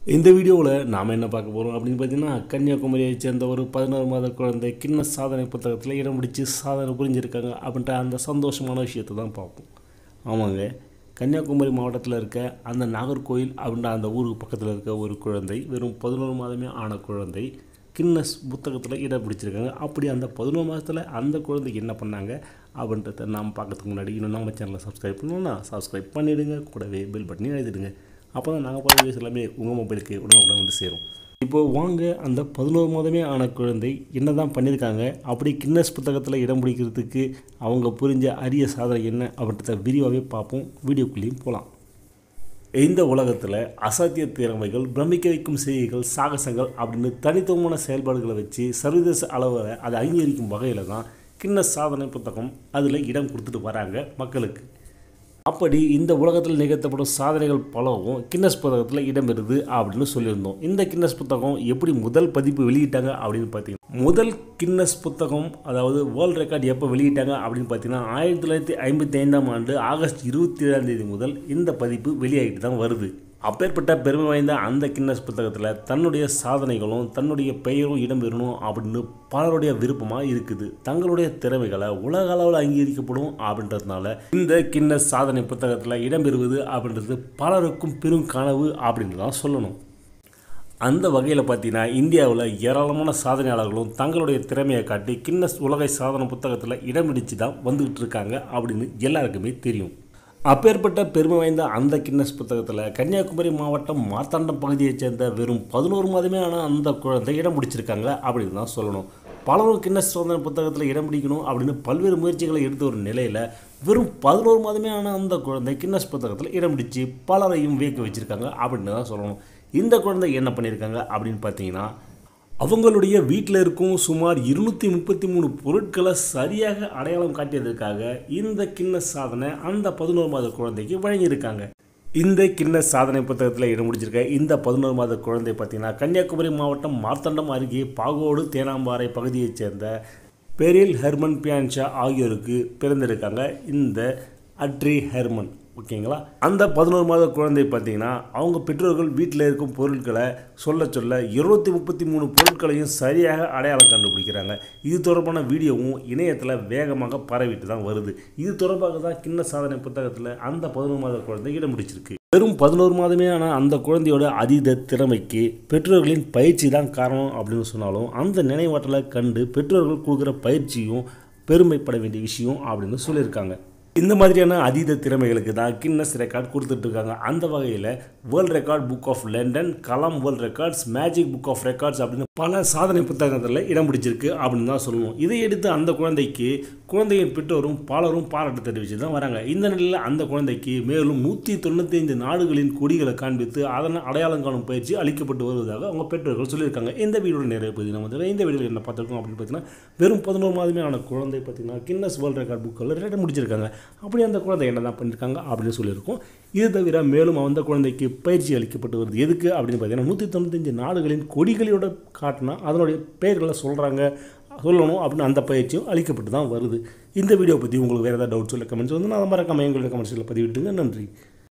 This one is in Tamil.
இந்த வீடியோவில் நாம் என்ன பார்க்க போகிறோம் அப்படின்னு பார்த்தீங்கன்னா கன்னியாகுமரியை சேர்ந்த ஒரு பதினோரு மாத குழந்தை கிண்ண சாதனை புத்தகத்தில் இடம் பிடிச்சி சாதனை புரிஞ்சிருக்காங்க அப்படின்ற அந்த சந்தோஷமான விஷயத்தை தான் பார்ப்போம் ஆமாங்க கன்னியாகுமரி மாவட்டத்தில் இருக்க அந்த நாகர்கோயில் அப்படின்ற அந்த ஊருக்கு பக்கத்தில் இருக்க ஒரு குழந்தை வெறும் பதினோரு மாதமே ஆன குழந்தை கின்னஸ் புத்தகத்தில் இடம் பிடிச்சிருக்காங்க அப்படி அந்த பதினோரு மாதத்தில் அந்த குழந்தைக்கு என்ன பண்ணாங்க அப்படின்றத நாம் பார்க்கறதுக்கு முன்னாடி இன்னும் நம்ம சேனலை சப்ஸ்கிரைப் பண்ணணும்னா சப்ஸ்கிரைப் பண்ணிவிடுங்க கூடவே பெல் பட்டனையும் எழுதிடுங்க அப்போ தான் நாங்கள் போகிற வீடியோஸ் எல்லாமே உங்கள் மொபைலுக்கு உடனே வந்து சேரும் இப்போ வாங்க அந்த பதினோரு மாதமே ஆன குழந்தை என்ன தான் பண்ணியிருக்காங்க அப்படி கின்னஸ் புத்தகத்தில் இடம் பிடிக்கிறதுக்கு அவங்க புரிஞ்ச அரிய சாதனை என்ன அப்படின்றத விரிவாகவே பார்ப்போம் வீடியோக்குள்ளேயும் போகலாம் இந்த உலகத்தில் அசாத்திய திறமைகள் பிரமிக்க வைக்கும் செய்திகள் சாகசங்கள் அப்படின்னு தனித்துவமான செயல்பாடுகளை வச்சு சர்வதேச அளவில் அதை அங்கீகரிக்கும் வகையில் தான் கின்னஸ் சாதனை புத்தகம் அதில் இடம் கொடுத்துட்டு வராங்க மக்களுக்கு அப்படி இந்த உலகத்தில் நிகழ்த்தப்படும் சாதனைகள் பலவும் கின்னஸ் புத்தகத்தில் இடம்பெறுது அப்படின்னு சொல்லியிருந்தோம் இந்த கின்னஸ் புத்தகம் எப்படி முதல் பதிப்பு வெளியிட்டாங்க அப்படின்னு பார்த்தீங்கன்னா முதல் கின்னஸ் புத்தகம் அதாவது வேர்ல்ட் ரெக்கார்ட் எப்போ வெளியிட்டாங்க அப்படின்னு பார்த்தீங்கன்னா ஆயிரத்தி தொள்ளாயிரத்தி ஐம்பத்தி ஐந்தாம் ஆண்டு ஆகஸ்ட் இருபத்தி ஏழாம் தேதி முதல் இந்த பதிப்பு வெளியாகிட்டு தான் வருது அப்பேற்பட்ட பெருமை வாய்ந்த அந்த கின்னஸ் புத்தகத்தில் தன்னுடைய சாதனைகளும் தன்னுடைய பெயரும் இடம்பெறணும் அப்படின்னு பலருடைய விருப்பமாக இருக்குது தங்களுடைய திறமைகளை உலக அளவில் அங்கீகரிக்கப்படும் அப்படின்றதுனால இந்த கின்னஸ் சாதனை புத்தகத்தில் இடம்பெறுவது அப்படின்றது பலருக்கும் பெரும் கனவு அப்படின்னு தான் சொல்லணும் அந்த வகையில் பார்த்தீங்கன்னா இந்தியாவில் ஏராளமான சாதனையாளர்களும் தங்களுடைய திறமையை காட்டி கின்னஸ் உலகை சாதனை புத்தகத்தில் இடம் பிடிச்சு தான் வந்துக்கிட்டு இருக்காங்க அப்படின்னு எல்லாருக்குமே தெரியும் அப்பேற்பட்ட பெருமை வாய்ந்த அந்த கின்னஸ் புத்தகத்தில் கன்னியாகுமரி மாவட்டம் மார்த்தாண்டம் பகுதியைச் சேர்ந்த வெறும் பதினோரு மாதமே ஆன அந்த குழந்தை இடம் பிடிச்சிருக்காங்க அப்படின்னு தான் சொல்லணும் பலரும் கின்னஸ் சோதனை புத்தகத்தில் இடம் பிடிக்கணும் அப்படின்னு பல்வேறு முயற்சிகளை எடுத்த ஒரு நிலையில் வெறும் பதினோரு மாதமே ஆன அந்த குழந்தை கின்னஸ் புத்தகத்தில் இடம் பிடிச்சி பலரையும் வியக்க வச்சுருக்காங்க அப்படின்னு தான் சொல்லணும் இந்த குழந்தை என்ன பண்ணியிருக்காங்க அப்படின்னு பார்த்தீங்கன்னா அவங்களுடைய வீட்டில் இருக்கும் சுமார் இருநூற்றி முப்பத்தி மூணு பொருட்களை சரியாக அடையாளம் காட்டியதற்காக இந்த கிண்ண சாதனை அந்த பதினோரு மாத குழந்தைக்கு வழங்கியிருக்காங்க இந்த கிண்ண சாதனை புத்தகத்தில் இடம் முடிச்சிருக்க இந்த பதினோரு மாத குழந்தை பார்த்தீங்கன்னா கன்னியாகுமரி மாவட்டம் மார்த்தண்டம் அருகே பாகோடு தேனாம்பாறை பகுதியைச் சேர்ந்த பெரில் ஹெர்மன் பியான்ஷா ஆகியோருக்கு பிறந்திருக்காங்க இந்த அட்ரி ஹெர்மன் ஓகேங்களா அந்த பதினோரு மாத குழந்தை பார்த்தீங்கன்னா அவங்க பெற்றோர்கள் வீட்டில் இருக்கும் பொருட்களை சொல்ல சொல்ல இருநூத்தி முப்பத்தி மூணு பொருட்களையும் சரியாக அடையாளம் கண்டுபிடிக்கிறாங்க இது தொடர்பான வீடியோவும் இணையத்தில் வேகமாக பரவிட்டு தான் வருது இது தொடர்பாக தான் கிண்ண சாதனை புத்தகத்தில் அந்த பதினோரு மாத குழந்தை இடம் பிடிச்சிருக்கு வெறும் பதினோரு மாதமே ஆன அந்த குழந்தையோட அதீத திறமைக்கு பெற்றோர்களின் பயிற்சி தான் காரணம் அப்படின்னு சொன்னாலும் அந்த நினைவாற்றலை கண்டு பெற்றோர்கள் கொடுக்குற பயிற்சியும் பெருமைப்பட வேண்டிய விஷயம் அப்படின்னு சொல்லியிருக்காங்க இந்த மாதிரியான அதீத திறமைகளுக்கு தான் கின்னஸ் ரெக்கார்ட் கொடுத்துட்ருக்காங்க அந்த வகையில் world record book of London Kalam world records magic book of records அப்படின்னு பல சாதனை புத்தகத்தில் இடம் பிடிச்சிருக்கு அப்படின்னு தான் சொல்லணும் இதை எடுத்து அந்த குழந்தைக்கு குழந்தையின் பெற்றோரும் பலரும் பாராட்டு தெரிவித்து தான் வராங்க இந்த நிலையில் அந்த குழந்தைக்கு மேலும் நூற்றி தொண்ணூற்றி ஐந்து நாடுகளின் கொடிகளை காண்பித்து அதனை அடையாளம் காணும் பயிற்சி அளிக்கப்பட்டு வருவதாக அவங்க பெற்றோர்கள் சொல்லியிருக்காங்க இந்த வீடியோட நிறைய பகுதி நம்ம வந்து இந்த வீடியோவில் என்ன பார்த்துருக்கோம் அப்படின்னு பார்த்தீங்கன்னா வெறும் பதினோரு மாதமே ஆன குழந்தை பார்த்தீங்கன்னா கின்னஸ் வேர்ல்ட் ரெக்கார்ட் புக்கில் ரெக்கார்ட் முடிச்சிருக்காங்க அப்படி அந்த குழந்தை என்ன தான் பண்ணியிருக்காங்க அப்படின்னு சொல்லியிருக்கோம் இது தவிர மேலும் அந்த குழந்தைக்கு பயிற்சி அளிக்கப்பட்டு வருது எதுக்கு அப்படின்னு பார்த்தீங்கன்னா நூற்றி தொண்ணூத்தஞ்சு நாடுகளின் கொடிகளோட காட்டினா அதனுடைய பெயர்களை சொல்கிறாங்க சொல்லணும் அப்படின்னு அந்த பயிற்சியும் அளிக்கப்பட்டு தான் வருது இந்த வீடியோ பற்றி உங்களுக்கு வேறு ஏதாவது டவுட்ஸ் இல்லை கமெண்ட்ஸ் வந்து நான் மறக்காம எங்களுடைய கமெண்ட்ஸில் பதிவிட்டுங்க நன்றி